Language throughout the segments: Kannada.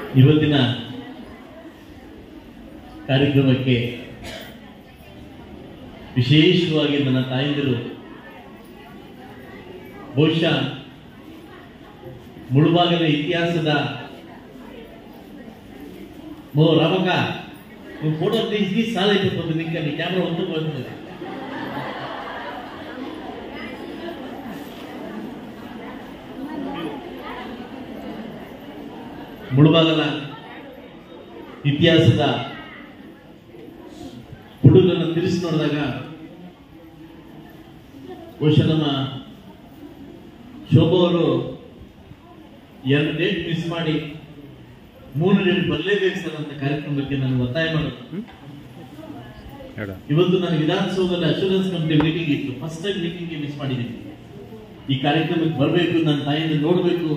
ಇವತ್ತಿನ ಕಾರ್ಯಕ್ರಮಕ್ಕೆ ವಿಶೇಷವಾಗಿ ನನ್ನ ತಾಯಂದಿರು ಬಹುಶಃ ಮುಳುಬಾಗಿಲ ಇತಿಹಾಸದ ಮೋ ರಾಮಕ್ಕ ನೀವು ಫೋಟೋ ತೆಗಿಸಿ ಸಾಲ ಇಟ್ಟು ನಿಂಕ ನೀ ಕ್ಯಾಮ್ರಾ ಒಂದು ಬರ್ತದೆ ಮುಳುಬಾಗಲ ಇತಿಹಾಸದ ಹುಡುಗನ ತಿರುಸಿ ನೋಡಿದಾಗ ಬಹುಶಃ ನಮ್ಮ ಶೋಭಾ ಅವರು ಎರಡು ಡೇಟ್ ಮಿಸ್ ಮಾಡಿ ಮೂರು ಡೇಟ್ ಬರಲೇಬೇಕು ಸರ್ ಅಂತ ಕಾರ್ಯಕ್ರಮಕ್ಕೆ ನಾನು ಒತ್ತಾಯ ಮಾಡೋದು ಇವತ್ತು ನಾನು ವಿಧಾನಸೌಧದಲ್ಲಿ ಅಶೂರೆನ್ಸ್ ಕಂಪ್ನಿ ಮೀಟಿಂಗ್ ಇತ್ತು ಫಸ್ಟ್ ಟೈಮ್ ಮೀಟಿಂಗ್ ಮಿಸ್ ಮಾಡಿದ್ದೀನಿ ಈ ಕಾರ್ಯಕ್ರಮಕ್ಕೆ ಬರಬೇಕು ನನ್ನ ತಾಯಿಯಿಂದ ನೋಡಬೇಕು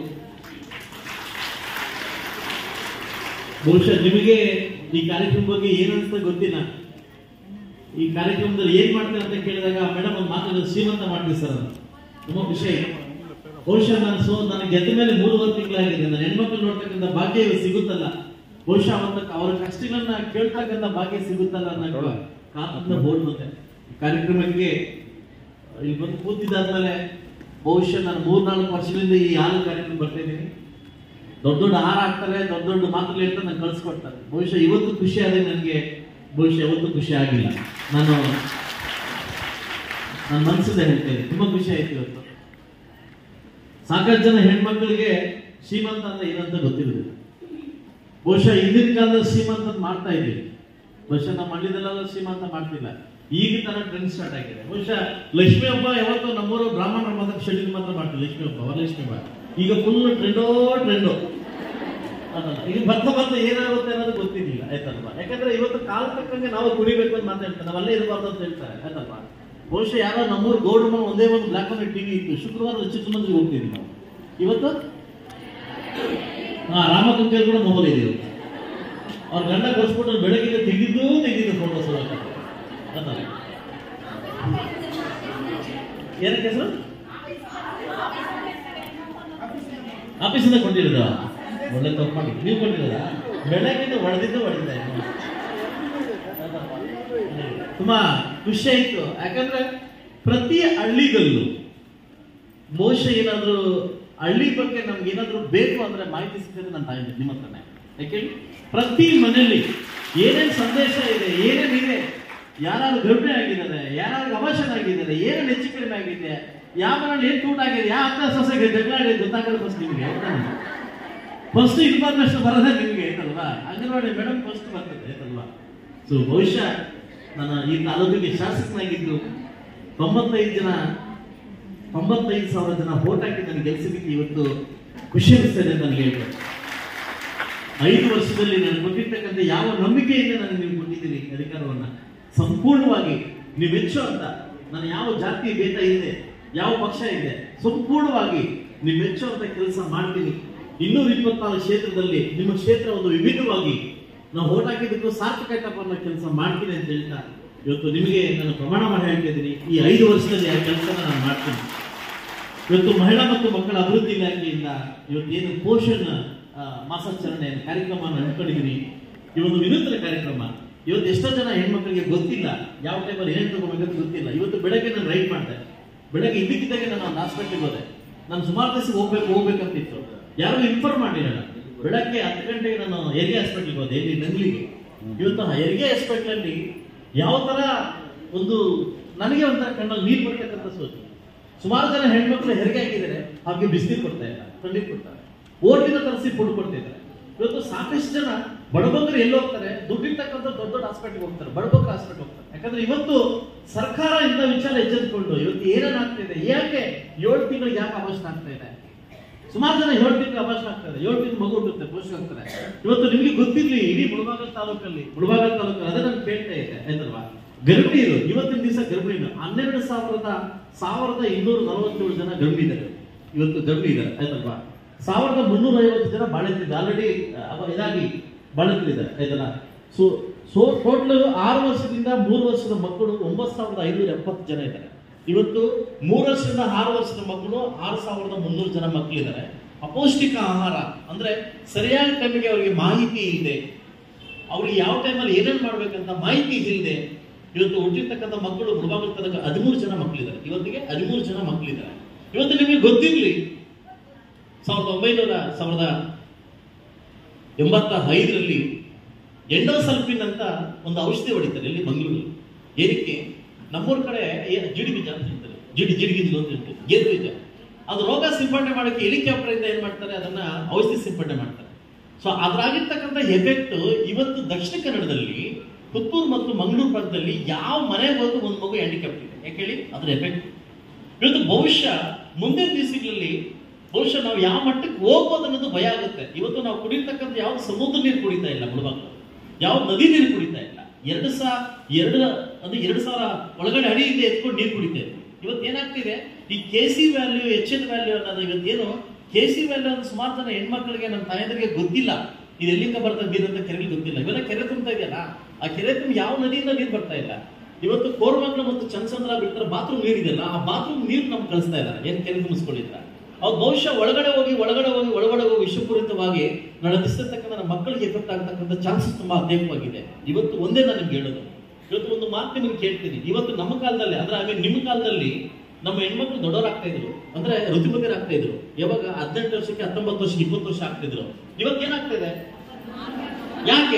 ಬಹುಶಃ ನಿಮಗೆ ಈ ಕಾರ್ಯಕ್ರಮ ಬಗ್ಗೆ ಏನ್ ಅನ್ಸ್ತಾ ಗೊತ್ತಿಲ್ಲ ಈ ಕಾರ್ಯಕ್ರಮದಲ್ಲಿ ಏನ್ ಮಾಡ್ತಾರೆ ಅಂತ ಕೇಳಿದಾಗ ಮೇಡಮ್ ಒಂದು ಮಾತಾಡೋದು ಶ್ರೀಮಂತ ಮಾಡ್ತೀವಿ ಸರ್ ಅಂತ ತುಂಬಾ ಖುಷಿ ಆಯ್ತು ಬಹುಶಃ ನಾನು ಸೊ ನನಗೆ ಗೆದ್ದ ಮೇಲೆ ಮೂರುವರೆ ತಿಂಗಳಾಗಿದೆ ನನ್ನ ಹೆಣ್ಮಕ್ಳು ನೋಡ್ತಕ್ಕಂಥ ಭಾಗ್ಯ ಇವತ್ತು ಸಿಗುತ್ತಲ್ಲ ಬಹುಶಃ ಅವತ್ತ ಅವ್ರ ಕಷ್ಟಗಳನ್ನ ಕೇಳ್ತಕ್ಕಂಥ ಭಾಗ್ಯ ಸಿಗುತ್ತಲ್ಲ ಅನ್ನೋ ಕಾತಂದ ಬೋರ್ಡ್ ಮತ್ತೆ ಈ ಕಾರ್ಯಕ್ರಮಕ್ಕೆ ಇಲ್ಲಿ ಬಂದು ಕೂತಿದ್ದಾದ್ಮೇಲೆ ಬಹುಶಃ ನಾನು ಮೂರ್ನಾಲ್ಕು ವರ್ಷಗಳಿಂದ ಈ ಹಾಲು ಕಾರ್ಯಕ್ರಮ ಬರ್ತಾ ಇದ್ದೀನಿ ದೊಡ್ಡ ದೊಡ್ಡ ಹಾರ ಹಾಕ್ತಾರೆ ದೊಡ್ಡ ದೊಡ್ಡ ಮಾತುಗಳು ಹೇಳ್ತಾರೆ ನಂಗೆ ಕಳ್ಸಿಕೊಡ್ತಾರೆ ಬಹುಶಃ ಇವತ್ತು ಖುಷಿ ಆದ್ರೆ ನನಗೆ ಬಹುಶಃ ಯಾವತ್ತೂ ಖುಷಿ ಆಗಿಲ್ಲ ನಾನು ನನ್ನ ಮನಸ್ಸಿಂದ ಹೇಳ್ತೇನೆ ತುಂಬಾ ಖುಷಿ ಆಯ್ತು ಇವತ್ತು ಸಾಕಷ್ಟು ಜನ ಹೆಣ್ಮಕ್ಳಿಗೆ ಶ್ರೀಮಂತ ಅಂದ್ರೆ ಏನಂತ ಗೊತ್ತಿರೋದಿಲ್ಲ ಬಹುಶಃ ಹಿಂದಿನ ಕಾಲದಲ್ಲಿ ಶ್ರೀಮಂತ ಅಂತ ಮಾಡ್ತಾ ಇದ್ವಿ ಬಹುಶಃ ನಮ್ಮ ಹಳ್ಳಿದಲ್ಲೆಲ್ಲ ಶ್ರೀಮಂತ ಮಾಡ್ತಿಲ್ಲ ಈಗ ತರ ಟ್ರೆಂಡ್ ಸ್ಟಾರ್ಟ್ ಆಗಿದೆ ಬಹುಶಃ ಲಕ್ಷ್ಮಿ ಹಬ್ಬ ಯಾವತ್ತು ನಮ್ಮೂರು ಬ್ರಾಹ್ಮಣರ ಮಾತ್ರ ಶೆಡ್ಯೂಲ್ ಮಾತ್ರ ಮಾಡ್ತೀವಿ ಲಕ್ಷ್ಮಿ ಹಬ್ಬ ವರಲಕ್ಷ್ಮಿ ಹಬ್ಬ ಈಗ ಫುಲ್ ಟ್ರೆಂಡೋ ಟ್ರೆಂಡೋ ಅದಲ್ಲ ಈಗ ಬರ್ತಾ ಬರ್ತಾ ಏನಾಗುತ್ತೆ ಅನ್ನೋದು ಗೊತ್ತಿರಲಿಲ್ಲ ಆಯ್ತಲ್ವಾ ಯಾಕಂದ್ರೆ ಇವತ್ತು ಕಾಲ ತಕ್ಕಂಗೆ ನಾವು ಕುಡಿಬೇಕು ಅಂತ ಮಾತಾಡ್ತಾರೆ ನಾವು ಅಲ್ಲೇ ಇರಬಾರ್ದು ಅಂತ ಹೇಳ್ತಾರೆ ಆಯ್ತಲ್ವಾ ಬಹುಶಃ ಯಾರೋ ನಮ್ಮೂರು ಗೌಡ್ ಮನೆ ಒಂದೇ ಒಂದು ಬ್ಲಾಕ್ ಅಂಡ್ ವೈಟ್ ಟಿವಿ ಇತ್ತು ಶುಕ್ರವಾರ ಚಿಕ್ಕಮಂದಿಗೆ ಹೋಗ್ತಿದ್ವಿ ನಾವು ಇವತ್ತು ಹಾ ರಾಮಕಂಕೇಲ್ ಕೂಡ ಮೊಬೈಲ್ ಇದೆ ಇವತ್ತು ಅವ್ರ ಗಂಡ ಕಳ್ಸ್ಬಿಟ್ಟು ಬೆಳಗ್ಗೆ ತೆಗಿದ್ದು ತೆಗಿದ್ದು ಫೋಟೋಸ್ ಅದಲ್ಲ ಏನಕ್ಕೆ ಹೆಸರು ಆಫೀಸಿಂದ ಕೊಟ್ಟಿರೋದ ಒಳ್ಳೆ ತಪ್ಪು ಮಾಡಿ ನೀವು ಕೊಟ್ಟಿರೋದ ಬೆಳಗ್ಗಿಂದ ಹೊಡೆದಿದ್ದು ಹೊಡೆದಿದ್ದೆ ತುಂಬಾ ಖುಷಿ ಆಯ್ತು ಯಾಕಂದ್ರೆ ಪ್ರತಿ ಹಳ್ಳಿಗಲ್ಲೂ ಬಹುಶಃ ಏನಾದ್ರು ಹಳ್ಳಿ ಬಗ್ಗೆ ನಮ್ಗೆ ಏನಾದ್ರು ಬೇಕು ಅಂದ್ರೆ ಮಾಹಿತಿ ಸಿಗ್ತದೆ ನಾನು ತಾಯಿ ನಿಮ್ಮ ಹತ್ರನೇ ಯಾಕೆ ಹೇಳಿ? ಪ್ರತಿ ಮನೆಯಲ್ಲಿ ಏನೇನ್ ಸಂದೇಶ ಇದೆ ಏನೇನಿದೆ ಯಾರು ಗರ್ಭಿಣಿ ಆಗಿದ್ದಾರೆ ಯಾರು ಅವಶನ ಆಗಿದ್ದಾರೆ ಏನೇನು ಹೆಚ್ಚು ಕಡಿಮೆ ಆಗಿದೆ ಯಾವ ಮನೇಲಿ ಏನ್ ತೂಟ ಆಗಿದೆ ಯಾವ ಅಕ್ಕ ಸೊಸೆಗೆ ಜಗಳ ಆಗಿದೆ ಗೊತ್ತಾಗಲ್ಲ ಫಸ್ಟ್ ನಿಮಗೆ ಫಸ್ಟ್ ಇನ್ಫಾರ್ಮೇಶನ್ ಬರೋದೇ ನಿಮಗೆ ಆಯ್ತಲ್ವಾ ಅಂಗನವಾಡಿ ಮೇಡಮ್ ಫಸ್ಟ್ ಬರ್ತದೆ ಆಯ್ತಲ್ವಾ ಸೊ ಬಹುಶಃ ನನ್ನ ಈ ತಾಲೂಕಿಗೆ ಶಾಸಕನಾಗಿದ್ದು ತೊಂಬತ್ತೈದು ಜನ ತೊಂಬತ್ತೈದು ಸಾವಿರ ಜನ ವೋಟ್ ಹಾಕಿ ನನಗೆ ಗೆಲ್ಸಿದ್ದಕ್ಕೆ ಇವತ್ತು ಖುಷಿ ಅನಿಸ್ತದೆ ಅಂತ ನನಗೆ ಹೇಳ್ಬೋದು ಐದು ವರ್ಷದಲ್ಲಿ ನಾನು ಕೊಟ್ಟಿರ್ತಕ್ಕಂಥ ಯಾವ ನಂಬಿಕೆಯಿಂದ ನಾನು ನೀವು ಕೊಟ್ಟಿದ್ದೀನಿ ಅಧಿಕಾರವನ್ನ ಸಂಪೂರ್ಣವಾಗಿ ನೀವು ಮೆಚ್ಚು ಅಂತ ನಾನು ಯಾವ ಜಾತಿ ಭೇದ ಇದೆ ಯಾವ ಪಕ್ಷ ಇದೆ ಸಂಪೂರ್ಣವಾಗಿ ನೀವು ಮೆಚ್ಚುವಂತ ಕೆಲಸ ಮಾಡ್ತೀನಿ ಇನ್ನೂರ ಇಪ್ಪತ್ನಾಲ್ಕು ಕ್ಷೇತ್ರದಲ್ಲಿ ನಿಮ್ಮ ಕ್ಷೇತ್ರ ಒಂದು ವಿಭಿನ್ನವಾಗಿ ನಾವು ಓಟ್ ಹಾಕಿದ್ದಕ್ಕೂ ಸಾರ್ಥಕತೆಪ್ಪ ಅನ್ನೋ ಕೆಲಸ ಮಾಡ್ತೀನಿ ಅಂತ ಹೇಳ್ತಾ ಇವತ್ತು ನಿಮಗೆ ನಾನು ಪ್ರಮಾಣ ಮಾಡಿ ಹೇಳ್ತಾ ಇದ್ದೀನಿ ಈ ಐದು ವರ್ಷದಲ್ಲಿ ಆ ಕೆಲಸನ ನಾನು ಮಾಡ್ತೀನಿ ಇವತ್ತು ಮಹಿಳಾ ಮತ್ತು ಮಕ್ಕಳ ಅಭಿವೃದ್ಧಿ ಇಲಾಖೆಯಿಂದ ಇವತ್ತು ಏನು ಪೋಷಣ ಆ, ಮಾಸಾಚರಣೆ ಕಾರ್ಯಕ್ರಮವನ್ನು ಹಮ್ಮಿಕೊಂಡಿದ್ದೀನಿ ಈ ಒಂದು ವಿನೂತನ ಕಾರ್ಯಕ್ರಮ ಇವತ್ತು ಎಷ್ಟೋ ಜನ ಹೆಣ್ಮಕ್ಳಿಗೆ ಗೊತ್ತಿಲ್ಲ ಯಾವ ಟೈಮಲ್ಲಿ ಏನ್ ತಗೋಬೇಕಂತ ಗೊತ್ತಿಲ್ಲ ಇವತ್ತು ಬೆಳಗ್ಗೆ ನಾನು ರೈಡ್ ಮಾಡಿದೆ ಬೆಳಗ್ಗೆ ಇದ್ದಕ್ಕಿದ್ದಾಗೆ ನಾನು ಒಂದು ಹಾಸ್ಪಿಟ್ಲಿಗೆ ಹೋದೆ ನಾನು ಸುಮಾರು ದಿವಸ ಹೋಗ್ಬೇಕು ಹೋಗ್ಬೇಕಂತಿತ್ತು ಯಾರು ಇನ್ಫಾರ್ಮ್ ಮಾಡಿರಲ್ಲ ಬೆಳಗ್ಗೆ ಹತ್ತು ಗಂಟೆಗೆ ನಾನು ಹೆರಿಗೆ ಹಾಸ್ಪಿಟ್ಲಿಗೆ ಹೋದೆ ಎಲ್ಲಿ ನಂಗ್ಲಿಗೆ ಇವತ್ತು ಹೆರಿಗೆ ಹಾಸ್ಪಿಟ್ಲಲ್ಲಿ ಯಾವ ತರ ಒಂದು ನನಗೆ ಒಂಥರ ಕಣ್ಣಲ್ಲಿ ನೀರು ಬರ್ತಕ್ಕಂಥ ಸೋಚು ಸುಮಾರು ಜನ ಹೆಣ್ಮಕ್ಳು ಹೆರಿಗೆ ಹಾಕಿದ್ದಾರೆ ಹಾಗೆ ಬಿಸಿನೀರು ಕೊಡ್ತಾ ಇಲ್ಲ ತಣ್ಣೀರು ಕೊಡ್ತಾರೆ ಓಟಿನ ತರಿಸಿ ಫುಡ್ ಕೊಡ್ತಿದ್ದಾರೆ ಇವತ್ತು ಸಾಕಷ್ಟು ಜನ ಬಡಬಗ್ಗರು ಎಲ್ಲಿ ಹೋಗ್ತಾರೆ ದುಡ್ಡಿರ್ತಕ್ಕಂಥ ದೊಡ್ಡ ದೊಡ್ಡ ಹಾಸ್ಪಿಟಲ್ ಹೋಗ್ತಾರೆ ಬಡಬಗ್ಗರ ಹಾಸ್ಪಿಟಲ್ ಹೋಗ್ತಾರೆ ಯಾಕಂದ್ರೆ ಇವತ್ತು ಸರ್ಕಾರ ಇಂಥ ವಿಚಾರ ಎಚ್ಚೆತ್ತುಕೊಂಡು ಇವತ್ತು ಏನೇನ್ ಆಗ್ತಿದೆ ಯಾಕೆ ಏಳು ತಿಂಗಳಿಗೆ ಯಾಕೆ ಅವಶ್ಯ ಆಗ್ತಾ ಇದೆ ಸುಮಾರು ಜನ ಏಳು ತಿಂಗಳು ಅವಶ್ಯ ಆಗ್ತದೆ ಏಳು ತಿಂಗಳು ಮಗು ಹುಟ್ಟುತ್ತೆ ಪೋಷಕ ಆಗ್ತಾರೆ ಇವತ್ತು ನಿಮಗೆ ಗೊತ್ತಿರ್ಲಿ ಇಡೀ ಮುಳಬಾಗಲ್ ತಾಲೂಕಲ್ಲಿ ಮುಳಬಾಗಲ್ ತಾಲೂಕಲ್ಲಿ ಅದೇ ನಾನು ಕೇಳ್ತಾ ಇದೆ ಆಯ್ತಲ್ವಾ ಗರ್ಭಿಣಿಯರು ಇವತ್ತಿನ ದಿವಸ ಗರ್ಭಿಣಿಗಳು ಹನ್ನೆರಡು ಸಾವಿರದ ಸಾವಿರದ ಇನ್ನೂರ ನಲವತ್ತೇಳು ಜನ ಗರ್ಭಿಣಿ ಇದ್ದಾರೆ ಇವತ್ತು ಗರ್ಭಿಣಿ ಇದ್ದಾರೆ ಆಯ್ತಲ್ವಾ ಸಾವಿರದ ಮುನ್ನೂರ ಐವತ್ತು ಜನ ಬಾಳಿತಿದ್ದಾರೆ ಆಲ್ರೆಡಿ ಇದಾಗಿ ಬಾಳಿತಿದ್ದಾರೆ ಆಯ್ತಲ್ಲ ಸೊ ಸೊ ಟೋಟಲ್ ಆರು ವರ್ಷದಿಂದ ಮೂರು ವರ್ಷದ ಮಕ್ಕಳು ಒಂಬತ್ತು ಸಾವಿರದ ಐನೂರ ಎಪ್ಪತ್ತು ಜನ ಇದ್ದಾರೆ ಇವತ್ತು ಮೂರು ವರ್ಷದಿಂದ ಆರು ವರ್ಷದ ಮಕ್ಕಳು ಆರು ಸಾವಿರದ ಮುನ್ನೂರು ಜನ ಮಕ್ಕಳಿದ್ದಾರೆ ಅಪೌಷ್ಟಿಕ ಆಹಾರ ಅಂದ್ರೆ ಸರಿಯಾದ ಟೈಮಿಗೆ ಅವರಿಗೆ ಮಾಹಿತಿ ಇಲ್ಲದೆ ಅವ್ರಿಗೆ ಯಾವ ಟೈಮಲ್ಲಿ ಏನೇನು ಮಾಡ್ಬೇಕಂತ ಮಾಹಿತಿ ಇಲ್ಲದೆ ಇವತ್ತು ಹುಟ್ಟಿರ್ತಕ್ಕಂಥ ಮಕ್ಕಳು ಮುಳುಬಾಗಿಲು ತನಕ ಹದಿಮೂರು ಜನ ಮಕ್ಕಳಿದ್ದಾರೆ ಇವತ್ತಿಗೆ ಹದಿಮೂರು ಜನ ಮಕ್ಕಳಿದ್ದಾರೆ ಇವತ್ತು ನಿಮಗೆ ಗೊತ್ತಿರಲಿ ಸಾವಿರದ ಒಂಬೈನೂರ ಸಾವಿರದ ಎಂಬತ್ತ ಐದರಲ್ಲಿ ಎಂಡೋಸಲ್ಫಿನ್ ಅಂತ ಒಂದು ಔಷಧಿ ಹೊಡಿತಾರೆ ಇಲ್ಲಿ ಮಂಗಳೂರು ಏನಕ್ಕೆ ನಮ್ಮೂರ ಕಡೆ ಏ- ಜಿಡಿ ಬೀಜ ಅಂತ ಹೇಳ್ತಾರೆ ಜಿಡಿ ಜಿಡಿ ಬೀಜ ಅಂತ ಹೇಳ್ತಾರೆ ಗೇರು ಬೀಜ ಅದು ರೋಗ ಸಿಂಪಡಣೆ ಮಾಡೋಕ್ಕೆ ಹೆಲಿಕಾಪ್ಟರ್ ಇಂದ ಏನ್ ಮಾಡ್ತಾರೆ ಅದನ್ನ ಔಷಧಿ ಸಿಂಪಡಣೆ ಮಾಡ್ತಾರೆ ಸೊ ಅದ್ರಾಗಿರ್ತಕ್ಕಂಥ ಎಫೆಕ್ಟ್ ಇವತ್ತು ದಕ್ಷಿಣ ಕನ್ನಡದಲ್ಲಿ ಪುತ್ತೂರು ಮತ್ತು ಮಂಗಳೂರು ಭಾಗದಲ್ಲಿ ಯಾವ ಮನೆಗೆ ಹೋದ್ರು ಒಂದು ಮಗು ಹ್ಯಾಂಡಿಕ್ಯಾಪ್ಟ್ ಇದೆ ಯಾಕೆ ಹೇಳಿ ಅದ್ರ ಎಫೆಕ್ಟ್ ಇವತ್ತು ಬಹುಶಃ ಮುಂದಿನ ದಿವಸಗಳಲ್ಲಿ ಬಹುಶಃ ನಾವು ಯಾವ ಮಟ್ಟಕ್ಕೆ ಹೋಗ್ಬೋದು ಅನ್ನೋದು ಭಯ ಆಗುತ್ತೆ ಇವತ್ತು ನಾವು ಕುಡಿರ್ತಕ್ಕಂಥ ಯಾವ ಸಮುದ್ರ ನೀರು ಕುಡಿತಾ ಇಲ್ಲ ಮುಳುಬಾಗ್ಲು ಯಾವ ನದಿ ನೀರು ಕುಡಿತಾ ಇಲ್ಲ ಎರಡು ಸಾ ಎರಡು ಅದು ಎರಡು ಸಾವಿರ ಒಳಗಡೆ ಅಡಿಯಿಂದ ಎತ್ಕೊಂಡು ನೀರು ಕುಡಿತಾ ಇದ್ವಿ ಇವತ್ತು ಏನಾಗ್ತಿದೆ ಈ K C value H N value ಅನ್ನೋದು ಇವತ್ತೇನು ಕೆ ಸಿ ವ್ಯಾಲ್ಯೂ ಅಂತ ಸುಮಾರು ಜನ ಹೆಣ್ಮಕ್ಳಿಗೆ ನಮ್ಮ ತಾಯಂದ್ರಿಗೆ ಗೊತ್ತಿಲ್ಲ ಇದು ಎಲ್ಲಿಂದ ಬರ್ತದೆ ನೀರು ಅಂತ ಕೆರೆಗೆ ಗೊತ್ತಿಲ್ಲ ಇವೆಲ್ಲ ಕೆರೆ ತುಂಬ್ತಾ ಇದೆಯಲ್ಲ ಆ ಕೆರೆ ತುಂಬ ಯಾವ ನದಿಯಿಂದ ನೀರು ಬರ್ತಾ ಇಲ್ಲ ಇವತ್ತು ಕೋರ್ಮಂಗ್ಲ ಮತ್ತು ಚಂದ್ರಸಂದ್ರ ಬಿಟ್ಟರೆ ಬಾತ್ರೂಮ್ ನೀರು ಇದೆಯಲ್ಲ ಆ ಬಾತ್ರೂಮ್ ನೀರು ನಮ್ಗೆ ಕಳಿಸ್ತಾ ಇದ್ದಾರೆ ಏನ್ ಕೆರೆ ತುಂಬಿಸ್ಕೊಂಡಿದ್ರ ಅವ್ರು ಬಹುಶಃ ಒಳಗಡೆ ಹೋಗಿ ಒಳಗಡೆ ಹೋಗಿ ಒಳಗಡೆ ಹೋಗಿ ವಿಷಪೂರಿತವಾಗಿ ನಡೆಸ್ತಕ್ಕಂಥ ನಮ್ಮ ಮಕ್ಕಳಿಗೆ ಎಫೆಕ್ಟ್ ಆಗ್ತಕ್ಕಂಥ ಚಾನ್ಸಸ್ ತುಂಬಾ ಅಧಿಕವಾಗಿದೆ ಇವತ್ತು ಒಂದೇ ನಾನು ನಿಮ್ಗೆ ಹೇಳೋದು ಇವತ್ತು ಒಂದು ಮಾತು ನಿಮ್ಗೆ ಕೇಳ್ತೀನಿ ಇವತ್ತು ನಮ್ಮ ಕಾಲದಲ್ಲಿ ಅಂದ್ರೆ ಆಮೇಲೆ ನಿಮ್ಮ ಕಾಲದಲ್ಲಿ ನಮ್ಮ ಹೆಣ್ಮಕ್ಳು ದೊಡ್ಡವರಾಗ್ತಾ ಇದ್ರು ಅಂದ್ರೆ ಋತುಮತಿಯರಾಗ್ತಾ ಇದ್ರು ಯಾವಾಗ ಹದಿನೆಂಟು ವರ್ಷಕ್ಕೆ ಹತ್ತೊಂಬತ್ತು ವರ್ಷಕ್ಕೆ ಇಪ್ಪತ್ತು ವರ್ಷ ಆಗ್ತಿದ್ರು ಇವತ್ತು ಏನಾಗ್ತಿದೆ ಯಾಕೆ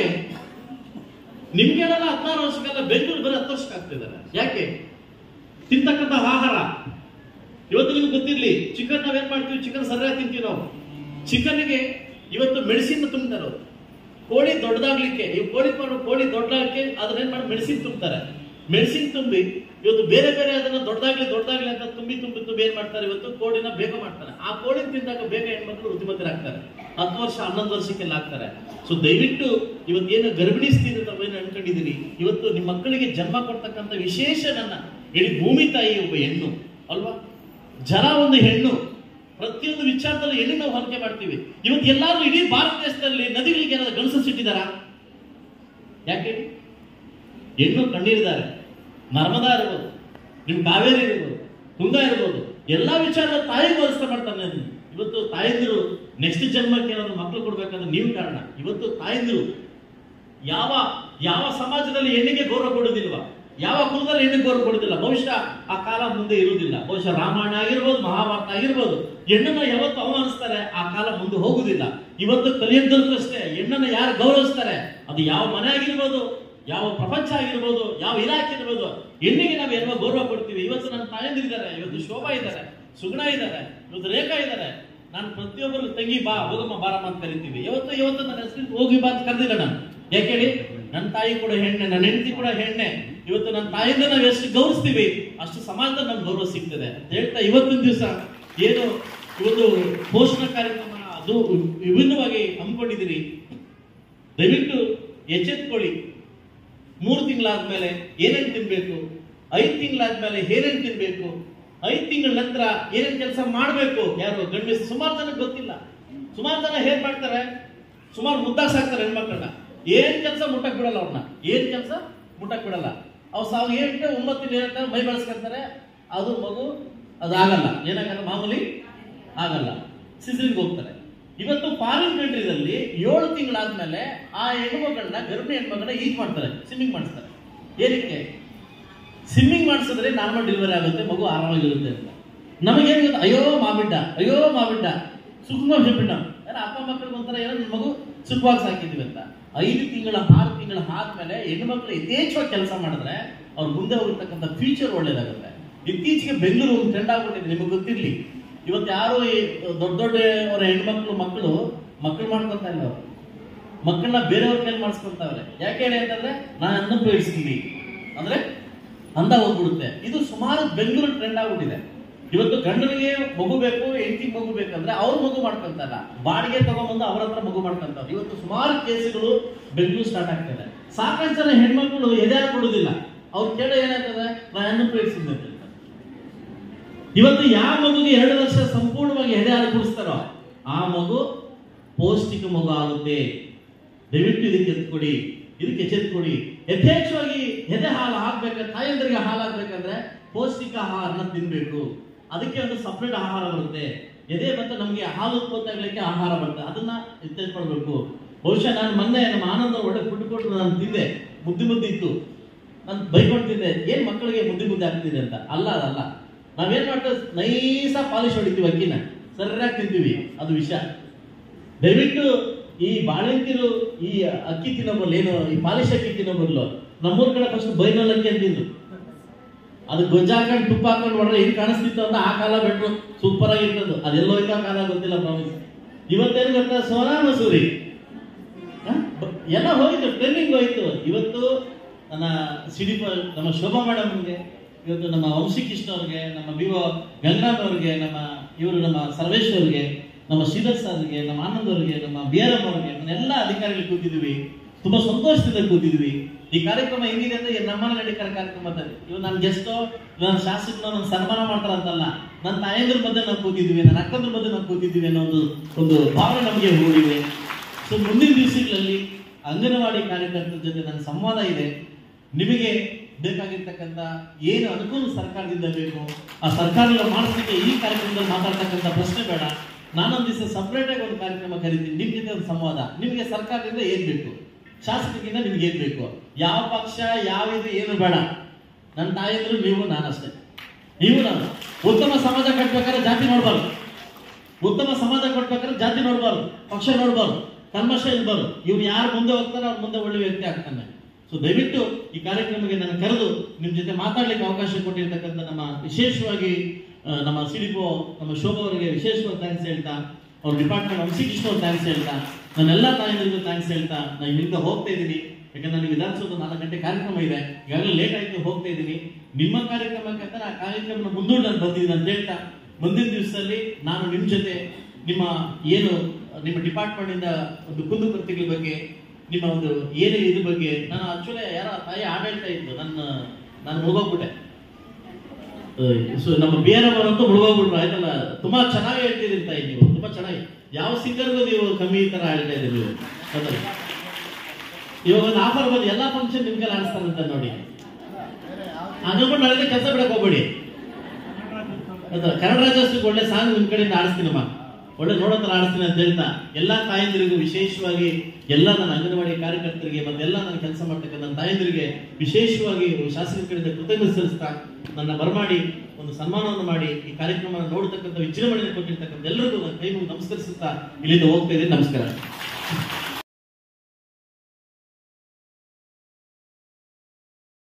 ನಿಮ್ಗೆಲ್ಲ ಹದಿನಾರು ವರ್ಷಕ್ಕೆಲ್ಲ ಬೆಂಗಳೂರು ಬರೀ ಹತ್ತು ವರ್ಷಕ್ಕೆ ಆಗ್ತಿದ್ದಾರೆ ಯಾಕೆ ತಿಂತಕ್ಕಂಥ ಆಹಾರ ಇವತ್ತು ನಿಮ್ಗೆ ಗೊತ್ತಿರ್ಲಿ ಚಿಕನ್ ನಾವೇನ್ ಮಾಡ್ತೀವಿ ಚಿಕನ್ ಸರಿಯಾಗಿ ತಿಂತೀವಿ ನಾವು ಚಿಕನ್ಗೆ ಇವತ್ತು ಮೆಡಿಸಿನ್ ತುಂಬ್ತಾರೆ ಅವ್ರು ಕೋಳಿ ದೊಡ್ಡದಾಗ್ಲಿಕ್ಕೆ ಈ ಕೋಳಿ ಮಾಡು ಕೋಳಿ ದೊಡ್ಡದಾಗಕ್ಕೆ ಅದನ್ನ ಏನ್ ಮಾಡಿ ಮೆಡಿಸಿನ್ ತುಂಬ್ತಾರೆ ಮೆಡಿಸಿನ್ ತುಂಬಿ ಇವತ್ತು ಬೇರೆ ಬೇರೆ ಅದನ್ನ ದೊಡ್ಡದಾಗ್ಲಿ ದೊಡ್ಡದಾಗ್ಲಿ ಅಂತ ತುಂಬಿ ತುಂಬಿ ತುಂಬಿ ಏನ್ ಮಾಡ್ತಾರೆ ಇವತ್ತು ಕೋಳಿನ ಬೇಗ ಮಾಡ್ತಾರೆ ಆ ಕೋಳಿ ತಿಂದಾಗ ಬೇಗ ಹೆಣ್ಮಕ್ಳು ಋತುಮತಿರಾಗ್ತಾರೆ ಹತ್ತು ವರ್ಷ ಹನ್ನೊಂದು ವರ್ಷಕ್ಕೆಲ್ಲ ಆಗ್ತಾರೆ ಸೊ ದಯವಿಟ್ಟು ಇವತ್ತು ಏನು ಗರ್ಭಿಣಿ ಸ್ಥಿತಿ ತಾವೇನು ಅನ್ಕೊಂಡಿದ್ದೀರಿ ಇವತ್ತು ನಿಮ್ಮ ಮಕ್ಕಳಿಗೆ ಜನ್ಮ ಕೊಡ್ತಕ್ಕಂಥ ವಿಶೇಷ ನನ್ನ ಇಡೀ ಭೂಮಿ ತಾಯಿ ಒಬ್ಬ ಹೆಣ್ಣು ಅಲ್ವಾ ಜನ ಒಂದು ಹೆಣ್ಣು ಪ್ರತಿಯೊಂದು ವಿಚಾರದಲ್ಲಿ ಹೆಣ್ಣು ನಾವು ಹೊರಕೆ ಮಾಡ್ತೀವಿ ಇವತ್ತು ಎಲ್ಲಾದ್ರೂ ಇಡೀ ಭಾರತ ದೇಶದಲ್ಲಿ ನದಿಗಳಿಗೆ ಏನಾದ್ರು ಗಣಸ ಸಿಟ್ಟಿದಾರ ಯಾಕೆ ಹೆಣ್ಣು ಕಣ್ಣೀರಿದ್ದಾರೆ ನರ್ಮದಾ ಇರ್ಬೋದು ನಿಮ್ ಕಾವೇರಿ ಇರ್ಬೋದು ತುಂಗಾ ಇರ್ಬೋದು ಎಲ್ಲಾ ವಿಚಾರದ ತಾಯಿಗೆ ಹೋಲಿಸ್ತಾ ಮಾಡ್ತಾನೆ ಅದನ್ನ. ಇವತ್ತು ತಾಯಂದಿರು ನೆಕ್ಸ್ಟ್ ಜನ್ಮಕ್ಕೆ ಏನಾದ್ರು ಮಕ್ಕಳು ಕೊಡ್ಬೇಕಂದ್ರೆ ನೀವು ಕಾರಣ ಇವತ್ತು ತಾಯಂದಿರು ಯಾವ ಯಾವ ಸಮಾಜದಲ್ಲಿ ಹೆಣ್ಣಿಗೆ ಗೌರವ ಕೊಡುವುದಿಲ್ವಾ ಯಾವ ಕುಲದಲ್ಲಿ ಹೆಣ್ಣಿಗೆ ಗೌರವ ಕೊಡುವುದಿಲ್ಲ ಬಹುಶಃ ಆ ಕಾಲ ಮುಂದೆ ಇರುವುದಿಲ್ಲ ಬಹುಶಃ ರಾಮಾಯಣ ಆಗಿರ್ಬೋದು ಮಹಾಭಾರತ ಆಗಿರ್ಬೋದು ಹೆಣ್ಣನ್ನ ಯಾವತ್ತು ಅವಮಾನಿಸ್ತಾರೆ ಆ ಕಾಲ ಮುಂದೆ ಹೋಗುದಿಲ್ಲ ಇವತ್ತು ಕಲಿಯುಗದಲ್ಲೂ ಅಷ್ಟೇ ಹೆಣ್ಣನ್ನ ಯಾರು ಗೌರವಿಸ್ತಾರೆ ಅದು ಯಾವ ಮನೆ ಆಗಿರ್ಬೋದು ಯಾವ ಪ್ರಪಂಚ ಆಗಿರ್ಬೋದು ಯಾವ ಇಲಾಖೆ ಇರ್ಬೋದು ಹೆಣ್ಣಿಗೆ ನಾವು ಎಲ್ಲ ಗೌರವ ಕೊಡ್ತೀವಿ ಇವತ್ತು ನನ್ನ ತಾಯಂದಿರಿದ್ದಾರೆ ಇವತ್ತು ಶೋಭಾ ಇದ್ದಾರೆ ಸುಗುಣ ಇದ್ದಾರೆ ಇವತ್ತು ರೇಖಾ ಇದ್ದಾರೆ ನಾನು ಪ್ರತಿಯೊಬ್ಬರು ತಂಗಿ ಬಾ ಹೋಗಮ್ಮ ಬಾರಮ್ಮ ಅಂತ ಕರಿತೀವಿ ಇವತ್ತು ಇವತ್ತು ನನ್ನ ಹೆಸರು ಹೋಗಿ ಬಾ ಅಂತ ಕರೆದಿಲ್ಲ ನಾನು ಯಾಕೆ ಹೇಳಿ ನನ್ನ ತಾಯಿ ಕೂಡ ಹೆಣ್ಣೆ ನನ್ನ ಹೆಂಡತಿ ಕೂಡ ಹೆಣ್ಣೆ ಇವತ್ತು ನನ್ನ ತಾಯಿಯಿಂದ ನಾವು ಎಷ್ಟು ಗೌರವಿಸ್ತೀವಿ ಅಷ್ಟು ಸಮಾಜದಲ್ಲಿ ನಮ್ಗೆ ಗೌರವ ಸಿಗ್ತದೆ ಅಂತ ಹೇಳ್ತಾ ಇವತ್ತಿನ ದಿವಸ ಏನು ಒಂದು ಪೋಷಣ ಕಾರ್ಯಕ್ರಮ ಅದು ವಿಭಿನ್ನವಾಗಿ ಹಮ್ಮಿಕೊಂಡಿದ್ದೀರಿ ದಯವಿಟ್ಟು ಎಚ್ಚೆತ್ಕೊಳ್ಳಿ ಮೂರು ತಿಂಗಳಾದ್ಮೇಲೆ ಏನೇನು ತಿನ್ಬೇಕು ಐದು ತಿಂಗಳಾದ್ಮೇಲೆ ಏನೇನು ತಿನ್ಬೇಕು ಐದು ತಿಂಗಳ ನಂತರ ಏನೇನು ಕೆಲಸ ಮಾಡಬೇಕು ಯಾರು ಗಂಡ ಸುಮಾರು ಜನಕ್ಕೆ ಗೊತ್ತಿಲ್ಲ ಸುಮಾರು ಜನ ಹೇಗ್ ಮಾಡ್ತಾರೆ ಸುಮಾರು ಮುದ್ದಾಗ್ ಸಾಕ್ತಾರೆ ಹೆಣ್ಮಕ್ಳನ್ನ ಏನ್ ಕೆಲಸ ಮುಟ್ಟಕ್ ಬಿಡಲ್ಲ ಅವ್ರನ್ನ ಏನ್ ಕೆಲಸ ಮುಟ್ಟಕ್ ಬಿಡಲ್ಲ ಅವ್ ಸಾವು ಏನ್ಗೆ ಒಂಬತ್ತು ದಿನ ಮೈ ಬೆಳೆಸ್ಕೊಂತಾರೆ ಅದು ಮಗು ಅದಾಗಲ್ಲ ಏನಾಗಲ್ಲ ಮಾಮೂಲಿ ಆಗಲ್ಲ ಸಿಸರಿಂಗ್ ಹೋಗ್ತಾರೆ ಇವತ್ತು ಫಾರಿನ್ ಕಂಟ್ರಿದಲ್ಲಿ ಏಳು ತಿಂಗಳಾದ್ಮೇಲೆ ಆ ಹೆಣ್ಮಗಳನ್ನ ಗರ್ಭಿಣಿ ಹೆಣ್ಮಗಳನ್ನ ಈಜ್ ಮಾಡ್ತಾರೆ ಸ್ವಿಮ್ಮಿಂಗ್ ಮಾಡಿಸ್ತಾರೆ ಏನಕ್ಕೆ ಸ್ವಿಮ್ಮಿಂಗ್ ಮಾಡಿಸಿದ್ರೆ ನಾರ್ಮಲ್ ಡೆಲಿವರಿ ಆಗುತ್ತೆ ಮಗು ಆರಾಮಾಗಿರುತ್ತೆ ಅಂತ ನಮಗೇನು ಗೊತ್ತಾ? ಅಯ್ಯೋ ಮಾಬಿಡ್ಡ ಅಯ್ಯೋ ಮಾಬಿಡ್ಡ ಸುಖಮ ಬಿಡ್ಡ ಯಾರ ಅಪ್ಪ ಮಕ್ಕಳಿಗೆ ಒಂಥರ ಏನೋ ನನ್ನ ಮಗು ಸುಖವಾಗಿ ಸಾಕಿದ್ವಿ ಅಂತ ಐದು ತಿಂಗಳ ಆರು ತಿಂಗಳ ಆದ್ಮೇಲೆ ಹೆಣ್ಮಕ್ಳು ಯಥೇಚ್ಛವಾಗಿ ಕೆಲಸ ಮಾಡಿದ್ರೆ ಅವ್ರು ಮುಂದೆ ಹೋಗಿರ್ತಕ್ಕಂಥ ಫ್ಯೂಚರ್ ಒಳ್ಳೇದಾಗುತ್ತೆ ಇತ್ತೀಚೆಗೆ ಬೆಂಗಳೂರು ಒಂದು ಟ್ರೆಂಡ್ ಆಗ್ಬಿಟ್ಟಿದೆ ನಿಮಗೆ ಗೊತ್ತಿರ್ಲಿ ಇವತ್ತು ಯಾರು ಈ ದೊಡ್ಡ ದೊಡ್ಡ ಅವರ ಹೆಣ್ಮಕ್ಳು ಮಕ್ಕಳು ಮಕ್ಕಳು ಮಾಡ್ಕೊತಾ ಇಲ್ಲ ಅವರು ಮಕ್ಕಳನ್ನ ಬೇರೆಯವ್ರ ಕೈಲಿ ಮಾಡಿಸ್ಕೊಂತಾವ್ರೆ ಯಾಕೆ ಹೇಳಿ ಅಂತಂದ್ರೆ ನಾನು ಅನ್ನ ಬೇಯಿಸ್ತೀನಿ ಅಂದ್ರೆ ಅಂದ ಹೋಗ್ಬಿಡುತ್ತೆ ಇದು ಸುಮಾರು ಬೆಂಗಳೂರು ಟ್ರೆಂಡ್ ಆಗ್ಬಿಟ್ಟಿದೆ ಇವತ್ತು ಗಂಡನಿಗೆ ಮಗು ಬೇಕು ಹೆಂಡತಿ ಮಗು ಬೇಕಂದ್ರೆ ಅವ್ರು ಮಗು ಮಾಡ್ಕೊಂತಲ್ಲ ಬಾಡಿಗೆ ತಗೊಂಬಂದು ಅವ್ರ ಹತ್ರ ಮಗು ಮಾಡ್ಕೊಂತಾರೆ ಇವತ್ತು ಸುಮಾರು ಕೇಸುಗಳು ಬೆಂಗಳೂರು ಸ್ಟಾರ್ಟ್ ಆಗ್ತದೆ ಸಾಕಷ್ಟು ಜನ ಹೆಣ್ಮಕ್ಳು ಎದೆ ಕೊಡುದಿಲ್ಲ ಅವ್ರು ಕೇಳೋ ಏನಾಗ್ತದೆ ನಾನು ಅನ್ನ ಬೇಯಿಸ್ತೀನಿ ಅಂತ ಹೇಳ್ತಾರೆ. ಇವತ್ತು ಯಾವ ಮಗುಗೆ ಎರಡು ವರ್ಷ ಸಂಪೂರ್ಣವಾಗಿ ಎದೆ ಹಾಲು ಕುಡಿಸ್ತಾರೋ ಆ ಮಗು ಪೌಷ್ಟಿಕ ಮಗು ಆಗುತ್ತೆ ದಯವಿಟ್ಟು ಇದಕ್ಕೆ ಎತ್ಕೊಡಿ ಇದಕ್ಕೆ ಎಚ್ಚೆತ್ಕೊಡಿ ಯಥೇಚ್ಛವಾಗಿ ಎದೆ ಹಾಲು ಹಾಕ್ಬೇಕಂದ್ರೆ ತಾಯಂದ್ರಿಗೆ ಹಾಲು ಹಾಕ್ಬೇಕಂದ್ರೆ ಪೌಷ್ಟಿಕ ಆಹಾರನ ತಿನ್ಬೇಕು ಅದಕ್ಕೆ ಒಂದು ಸಪ್ರೇಟ್ ಆಹಾರ ಬರುತ್ತೆ ಎದೆ ಮತ್ತೆ ನಮಗೆ ಹಾಲು ಉತ್ಪತ್ತಿ ಆಗ್ಲಿಕ್ಕೆ ಆಹಾರ ಬರ್ತದೆ ಅದನ್ನ ಎಚ್ಚರಿಸ್ಕೊಳ್ಬೇಕು ಬಹುಶಃ ನಾನು ಮೊನ್ನೆ ನಮ್ಮ ಆನಂದ ಒಳ್ಳೆ ಫುಡ್ ಕೊಟ್ಟರು ನಾನು ತಿಂದೆ ಮುದ್ದೆ ಮುದ್ದೆ ಇತ್ತು ನಾನು ಬೈಕೊಂಡು ತಿಂದೆ ಏನ್ ಮಕ್ಕಳಿಗೆ ಮುದ್ದೆ ಮುದ್ದೆ ಆಗ್ತಿದೆ ಅಂತ ಅಲ್ಲ ಅದಲ್ಲ ನಾವೇನ್ ಮಾಡ್ತೇವೆ ನೈಸ ಪಾಲಿಶ್ ಹೊಡಿತೀವಿ ಅಕ್ಕಿನ ಸರಿಯಾಗಿ ತಿಂತೀವಿ ಅದು ವಿಷ ದಯವಿಟ್ಟು ಈ ಬಾಳೆಂತಿರು ಈ ಅಕ್ಕಿ ತಿನ್ನೋ ಬದಲು ಏನು ಈ ಪಾಲಿಶ್ ಅಕ್ಕಿ ತಿನ್ನೋ ಬದಲು ನಮ್ಮೂರ್ ಕಡೆ ಫಸ್ಟ್ ಬೈನಲ್ ಅಕ್ಕಿ ಅಂತಿದ್ರು ಅದು ಗೊಜ್ಜ ಹಾಕೊಂಡು ತುಪ್ಪ ಹಾಕೊಂಡು ಹೊಡ್ರೆ ಹೆಂಗ್ ಕಾಣಿಸ್ತಿತ್ತು ಅಂತ ಆ ಕಾಲ ಬಿಟ್ರು ಸೂಪರ್ ಆಗಿರ್ತದ್ದು ಅದೆಲ್ಲೋ ಹೋಯ್ತು ಆ ಕಾಲ ಗೊತ್ತಿಲ್ಲ ಪ್ರಾಮಿಸ್ ಇವತ್ತೇನು ಗೊತ್ತಾ ಸೋನಾ ಮಸೂರಿ ಹ? ಬ- ಎಲ್ಲ ಹೋಯ್ತು ಟ್ರೆಂಡಿಂಗ್ ಹೋಯ್ತು ಇವತ್ತು ನನ್ನ ಸಿಡಿಪ ನಮ್ಮ ಶೋಭಾ ಮೇಡಮ್ಗೆ ಇವತ್ತು ನಮ್ಮ ವಂಶಿಕೃಷ್ಣ ಅವ್ರಿಗೆ ನಮ್ಮ ಬಿ ಒ ಗಂಗರಾಮ್ ಅವ್ರಿಗೆ ನಮ್ಮ ಇವರು ನಮ್ಮ ಸರ್ವೇಶ್ ಅವ್ರಿಗೆ ನಮ್ಮ ಶ್ರೀಧರ್ ಸರ್ಗೆ ನಮ್ಮ ಆನಂದ್ ಅವ್ರಿಗೆ ನಮ್ಮ ಬಿ ಆರ್ ಎಂ ಅವ್ರಿಗೆ ಎಲ್ಲ ಅಧಿಕಾರಿಗಳು ಕೂತಿದ್ವಿ ತುಂಬಾ ಸಂತೋಷದಿಂದ ಕೂತಿದ್ವಿ ಈ ಕಾರ್ಯಕ್ರಮ ಹೆಂಗಿದೆ ಅಂದ್ರೆ ನಮ್ಮನೆ ನಡೀಕರ ಕಾರ್ಯಕ್ರಮ ಅಂತ ಇವ್ ನನ್ನ ಗೆಸ್ಟ್ ನನ್ನ ಶಾಸಕರು ನನ್ನ ಸನ್ಮಾನ ಮಾಡ್ತಾರಂತಲ್ಲ ನನ್ನ ತಾಯಂದ್ರ ಮಧ್ಯೆ ನಾವು ಕೂತಿದ್ವಿ ನನ್ನ ಅಕ್ಕಂದ್ರ ಮಧ್ಯೆ ನಾವು ಕೂತಿದ್ವಿ ಅನ್ನೋ ಒಂದು ಒಂದು ಭಾವನೆ ನಮಗೆ ಮೂಡಿದೆ ಸೊ ಮುಂದಿನ ದಿವಸಗಳಲ್ಲಿ ಅಂಗನವಾಡಿ ಕಾರ್ಯಕರ್ತರ ಜೊತೆ ನನ್ನ ಸಂವಾದ ಇದೆ ನಿಮಗೆ ಬೇಕಾಗಿರ್ತಕ್ಕಂಥ ಏನು ಅನುಕೂಲ ಸರ್ಕಾರದಿಂದ ಬೇಕು ಆ ಸರ್ಕಾರದಿಂದ ಮಾಡಿಸ್ಲಿಕ್ಕೆ ಈ ಕಾರ್ಯಕ್ರಮದಲ್ಲಿ ಮಾತಾಡ್ತಕ್ಕಂಥ ಪ್ರಶ್ನೆ ಬೇಡ ನಾನೊಂದು ದಿವಸ ಸಪ್ರೇಟ್ ಆಗಿ ಒಂದು ಕಾರ್ಯಕ್ರಮ ಕರಿತೀನಿ ನಿಮ್ ಜೊತೆ ಒಂದು ಸಂವಾದ ನಿಮಗೆ ಸರ್ಕಾರದಿಂದ ಏನ್ ಬೇಕು ಶಾಸಕರಿಂದ ನಿಮ್ಗೆ ಏನ್ ಬೇಕು ಯಾವ ಪಕ್ಷ ಯಾವ ಇದು ಏನು ಬೇಡ ನನ್ನ ತಾಯಂದ್ರು ನೀವು ನಾನಷ್ಟೇ ನೀವು ನಾನು ಉತ್ತಮ ಸಮಾಜ ಕಟ್ಬೇಕಾದ್ರೆ ಜಾತಿ ನೋಡ್ಬಾರ್ದು ಉತ್ತಮ ಸಮಾಜ ಕೊಡ್ಬೇಕಾದ್ರೆ ಜಾತಿ ನೋಡ್ಬಾರ್ದು ಪಕ್ಷ ನೋಡ್ಬಾರ್ದು ಕಲ್ಮಶ ಇರ್ಬಾರ್ದು ಇವ್ರು ಯಾರು ಮುಂದೆ ಹೋಗ್ತಾರೋ ಅವ್ರ ಮುಂದೆ ಒಳ್ಳೆ ವ್ಯಕ್ತಿ ಆಗ್ತಾನೆ ಸೊ ದಯವಿಟ್ಟು ಈ ಕಾರ್ಯಕ್ರಮಕ್ಕೆ ನಾನು ಕರೆದು ನಿಮ್ ಜೊತೆ ಮಾತಾಡ್ಲಿಕ್ಕೆ ಅವಕಾಶ ಕೊಟ್ಟಿರ್ತಕ್ಕಂಥ ನಮ್ಮ ವಿಶೇಷವಾಗಿ ಆ, ನಮ್ಮ ಸಿಡಿಪೋ ನಮ್ಮ ಶೋಭಾ ಅವರಿಗೆ ವಿಶೇಷವಾಗಿ ಥ್ಯಾಂಕ್ಸ್ ಹೇಳ್ತಾ ಅವ್ರ ಡಿಪಾರ್ಟ್ಮೆಂಟ್ ವಂಶಿಕೃಷ್ಣ ಅವ್ರು ಥ್ಯಾಂಕ್ಸ್ ಹೇಳ್ತಾ ನನ್ನೆಲ್ಲ ತಾಯಂದ್ರಿಗೂ ಥ್ಯಾಂಕ್ಸ್ ಹೇಳ್ತಾ ನಾನು ಇಲ್ಲಿಂದ ಹೋಗ್ತಾ ಇದ್ದೀನಿ ಯಾಕಂದ್ರೆ ನನಗೆ ವಿಧಾನಸೌಧ ನಾಲ್ಕು ಗಂಟೆ ಕಾರ್ಯಕ್ರಮ ಇದೆ ಈಗಾಗಲೇ ಲೇಟ್ ಆಯ್ತು ಹೋಗ್ತಾ ಇದ್ದೀನಿ ನಿಮ್ಮ ಕಾರ್ಯಕ್ರಮಕ್ಕೆ ಅಂತ ಆ ಕಾರ್ಯಕ್ರಮ ಮುಂದೂಡಿ ನಾನು ಬಂದಿದ್ದೀನಿ ಅಂತ ಹೇಳ್ತಾ ಮುಂದಿನ ದಿವಸದಲ್ಲಿ ನಾನು ನಿಮ್ಮ ಜೊತೆ ನಿಮ್ಮ ಏನು ನಿಮ್ಮ ಡಿಪಾರ್ಟ್ಮೆಂಟ್ ಇಂದ ಒಂದು ಕುಂದುಕೊರತೆಗಳ ಬಗ್ಗೆ ನಿಮ್ಮ ಒಂದು ಏನೇ ಇದ್ರ ಬಗ್ಗೆ ನಾನು ಆಕ್ಚುಲಿ ಯಾರ ತಾಯಿ ಆಡಳಿತ ಇತ್ತು ನನ್ನ ನಾನು ಮುಳುಗೋಗ್ಬಿಟ್ಟೆ ಸೊ ನಮ್ಮ ಬಿ ಆರ್ ಅವರಂತೂ ಮುಳುಗೋಗ್ಬಿಟ್ರು ಆಯ್ತಲ್ಲ ತುಂಬಾ ಚೆನ್ನಾಗಿ ಹೇಳ್ತಿದ್ದೀರಿ ತಾಯಿ ನೀವು ತುಂಬಾ ಚೆನ್ನಾಗಿ ಯಾವ ಸಿಂಗರ್ಗೂ ನೀವು ಕಮ್ಮಿ ತರ ಹೇಳ್ತಾ ಇದ್ದೀರಿ ನೀವು ಹೌದಲ್ಲ? ಇವಾಗ ಒಂದು ಆಫರ್ ಬಂದು ಎಲ್ಲಾ ಫಂಕ್ಷನ್ ನಿಮ್ಗೆ ಆಡಿಸ್ತಾರಂತ ನೋಡಿ ಅನ್ಕೊಂಡು ಹೇಳಿದ್ರೆ ಕೆಲಸ ಬಿಡಕ್ ಹೋಗ್ಬೇಡಿ ಹೌದಾ ಕನ್ನಡ ರಾಜ್ಯೋತ್ಸವಕ್ಕೆ ಒಳ್ಳೆ ಸಾಂಗ್ ನಿಮ್ ಕಡೆಯಿಂದ ಆಡಿಸ್ತೀನಮ್ಮ ಒಳ್ಳೆ ನೋಡೋ ತರ ಆಡಿಸ್ತೀನಿ ಅಂತ ಹೇಳ್ತಾ ಎಲ್ಲಾ ತಾಯಂದಿರಿಗೂ ವಿಶೇಷವಾಗಿ ಎಲ್ಲ ನನ್ನ ಅಂಗನವಾಡಿ ಕಾರ್ಯಕರ್ತರಿಗೆ ಮತ್ತೆ ಎಲ್ಲ ನನ್ನ ಕೆಲಸ ಮಾಡ್ತಕ್ಕಂಥ ನನ್ನ ತಾಯಂದಿರಿಗೆ ವಿಶೇಷವಾಗಿ ಶಾಸಕರ ಕಡೆಯಿಂದ ಕೃತಜ್ಞತೆ ಸಲ್ಲಿಸ್ತಾ ನನ್ನ ಬರಮಾಡಿ ಒಂದು ಸನ್ಮಾನವನ್ನು ಮಾಡಿ ಈ ಕಾರ್ಯಕ್ರಮ ನೋಡತಕ್ಕಂಥ ವಿಜೃಂಭಣೆ ಕೊಟ್ಟಿರ್ತಕ್ಕಂಥ ಎಲ್ಲರಿಗೂ ನಾನು ಕೈ ಮುಗಿದು ನಮಸ್ಕರಿಸುತ್ತಾ ಇಲ್ಲಿಂದ ಹೋಗ್ತಾ ಇದ್ದೀನಿ ನಮಸ್ಕಾರ